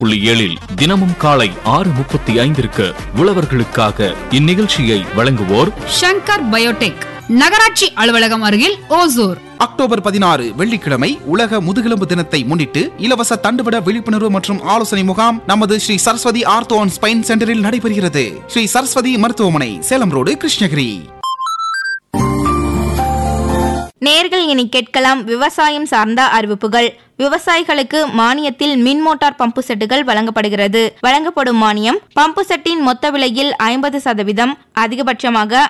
புள்ளி ஏழில் தினமும் காலை ஆறு முப்பத்தி ஐந்திற்கு உழவர்களுக்காக இந்நிகழ்ச்சியை வழங்குவோர் ஷங்கர் பயோடெக் நகராட்சி அலுவலகம் அருகில் ஓசூர் அக்டோபர் பதினாறு வெள்ளிக்கிழமை உலக முதுகெலும்பு தினத்தை முன்னிட்டு இலவச தண்டுவட விழிப்புணர்வு மற்றும் ஆலோசனை முகாம் நமது Sri Saraswathi ortho and spine சென்டரில் நடைபெறுகிறது ஸ்ரீ சரஸ்வதி மருத்துவமனை சேலம் ரோடு கிருஷ்ணகிரி நேர்கள் இனி கேட்கலாம் விவசாயம் சார்ந்த அறிவிப்புகள் விவசாயிகளுக்கு மானியத்தில் மின் மோட்டார் பம்பு செட்டுகள் வழங்கப்படுகிறது வழங்கப்படும் மானியம் பம்பு செட்டின் மொத்த விலையில் ஐம்பது சதவீதம் அதிகபட்சமாக